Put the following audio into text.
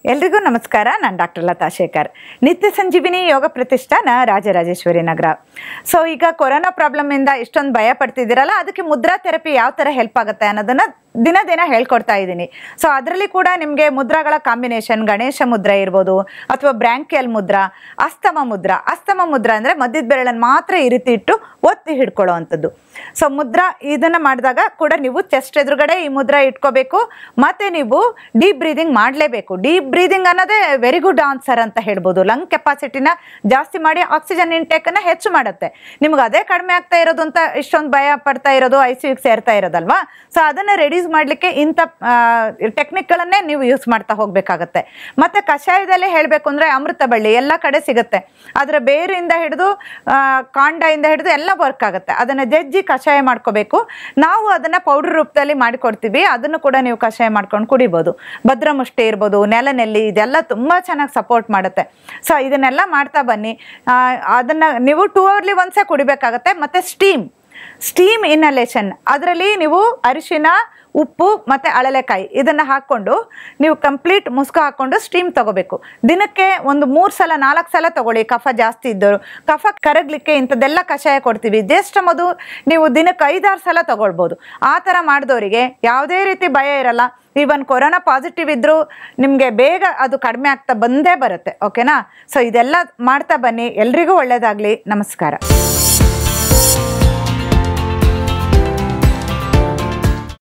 ಎಲ್ರಿಗೂ ನಮಸ್ಕಾರ ನಾನು ಡಾಕ್ಟರ್ ಲತಾ ಶೇಖರ್ ನಿತ್ಯ ಸಂಜೀವಿನಿ ಯೋಗ ಪ್ರತಿಷ್ಠಾನ ರಾಜರಾಜೇಶ್ವರಿ ನಗರ ಸೊ ಈಗ ಕೊರೋನಾ ಪ್ರಾಬ್ಲಮಿಂದ ಇಷ್ಟೊಂದು ಭಯ ಪಡ್ತಿದ್ದೀರಲ್ಲ ಅದಕ್ಕೆ ಮುದ್ರಾ ಥೆರಪಿ ಯಾವ ಥರ ಹೆಲ್ಪ್ ಆಗುತ್ತೆ ಅನ್ನೋದನ್ನ ದಿನ ದಿನ ಹೇಳ್ಕೊಡ್ತಾ ಇದ್ದೀನಿ ಸೊ ಅದರಲ್ಲಿ ಕೂಡ ನಿಮಗೆ ಮುದ್ರಾಗಳ ಕಾಂಬಿನೇಷನ್ ಗಣೇಶ ಮುದ್ರೆ ಇರ್ಬೋದು ಅಥವಾ ಬ್ರ್ಯಾಂಕಿಯಲ್ ಮುದ್ರಾ ಅಸ್ತಮ ಮುದ್ರಾ ಅಸ್ತಮ ಮುದ್ರಾ ಅಂದರೆ ಮಧ್ಯದ ಬೆರಳನ್ನು ಮಾತ್ರ ಈ ರೀತಿ ಇಟ್ಟು ಒತ್ತಿ ಹಿಡ್ಕೊಳ್ಳೋ ಅಂಥದ್ದು ಸೊ ಮುದ್ರಾ ಇದನ್ನು ಮಾಡಿದಾಗ ಕೂಡ ನೀವು ಚೆಸ್ಟ್ ಎದುರುಗಡೆ ಈ ಮುದ್ರಾ ಇಟ್ಕೋಬೇಕು ಮತ್ತು ನೀವು ಡೀಪ್ ಬ್ರೀದಿಂಗ್ ಮಾಡಲೇಬೇಕು ಡೀಪ್ ಬ್ರೀದಿಂಗ್ ಅನ್ನೋದೇ ವೆರಿ ಗುಡ್ ಆನ್ಸರ್ ಅಂತ ಹೇಳ್ಬೋದು ಲಂಗ್ ಕೆಪಾಸಿಟಿನ ಜಾಸ್ತಿ ಮಾಡಿ ಆಕ್ಸಿಜನ್ ಇಂಟೇಕನ್ನು ಹೆಚ್ಚು ಮಾಡುತ್ತೆ ನಿಮ್ಗೆ ಅದೇ ಕಡಿಮೆ ಆಗ್ತಾ ಇರೋದು ಅಂತ ಇಷ್ಟೊಂದು ಭಯ ಪಡ್ತಾ ಇರೋದು ಐ ಸಿ ಸೇರ್ತಾ ಇರೋದಲ್ವಾ ಸೊ ಅದನ್ನು ರೆಡ್ಯೂಸ್ ಮಾಡಲಿಕ್ಕೆ ಇಂಥ ಟೆಕ್ನಿಕ್ಗಳನ್ನೇ ನೀವು ಯೂಸ್ ಮಾಡ್ತಾ ಹೋಗಬೇಕಾಗತ್ತೆ ಮತ್ತು ಕಷಾಯದಲ್ಲಿ ಹೇಳಬೇಕು ಅಂದರೆ ಅಮೃತ ಬಳ್ಳಿ ಎಲ್ಲ ಕಡೆ ಸಿಗುತ್ತೆ ಅದರ ಬೇರಿಂದ ಹಿಡಿದು ಆ, ಕಾಂಡದಿಂದ ಹಿಡಿದು ಎಲ್ಲ ವರ್ಕ್ ಆಗುತ್ತೆ ಅದನ್ನು ಜಜ್ಜಿ ಕಷಾಯ ಮಾಡ್ಕೋಬೇಕು ನಾವು ಅದನ್ನು ಪೌಡರ್ ರೂಪದಲ್ಲಿ ಮಾಡಿಕೊಡ್ತೀವಿ ಅದನ್ನು ಕೂಡ ನೀವು ಕಷಾಯ ಮಾಡ್ಕೊಂಡು ಕುಡಿಬೋದು ಭದ್ರಮುಷ್ಟಿ ಇರ್ಬೋದು ನೆಲನೆಲ್ಲಿ ಇದೆಲ್ಲ ತುಂಬ ಚೆನ್ನಾಗಿ ಸಪೋರ್ಟ್ ಮಾಡುತ್ತೆ ಸೊ ಇದನ್ನೆಲ್ಲ ಮಾಡ್ತಾ ಬನ್ನಿ ಆ, ಅದನ್ನು ನೀವು ಟೂ ಅವರ್ಲಿ ಒಂದ್ಸೇ ಕುಡಿಬೇಕಾಗತ್ತೆ ಮತ್ತು ಸ್ಟೀಮ್ ಸ್ಟೀಮ್ ಇನ್ಹಲೇಷನ್ ಅದರಲ್ಲಿ ನೀವು ಅರಿಶಿನ ಉಪ್ಪು ಮತ್ತು ಅಳಲೆಕಾಯಿ ಇದನ್ನು ಹಾಕ್ಕೊಂಡು ನೀವು ಕಂಪ್ಲೀಟ್ ಮುಸ್ಕು ಹಾಕ್ಕೊಂಡು ಸ್ಟೀಮ್ ತಗೋಬೇಕು ದಿನಕ್ಕೆ ಒಂದು ಮೂರು ಸಲ ನಾಲ್ಕು ಸಲ ತಗೊಳ್ಳಿ ಕಫ ಜಾಸ್ತಿ ಇದ್ದವರು ಕಫ ಕರಗಲಿಕ್ಕೆ ಇಂಥದ್ದೆಲ್ಲ ಕಷಾಯ ಕೊಡ್ತೀವಿ ಜ್ಯೇಷ್ಠ ಮಧು ನೀವು ದಿನಕ್ಕೆ ಐದಾರು ಸಲ ತಗೊಳ್ಬೋದು ಆ ಥರ ಮಾಡಿದವರಿಗೆ ಯಾವುದೇ ರೀತಿ ಭಯ ಇರಲ್ಲ ಈವನ್ ಕೊರೋನಾ ಪಾಸಿಟಿವ್ ಇದ್ದರೂ ನಿಮಗೆ ಬೇಗ ಅದು ಕಡಿಮೆ ಆಗ್ತಾ ಬಂದೇ ಬರುತ್ತೆ ಓಕೆನಾ ಸೊ ಇದೆಲ್ಲ ಮಾಡ್ತಾ ಬನ್ನಿ ಎಲ್ರಿಗೂ ಒಳ್ಳೆಯದಾಗಲಿ ನಮಸ್ಕಾರ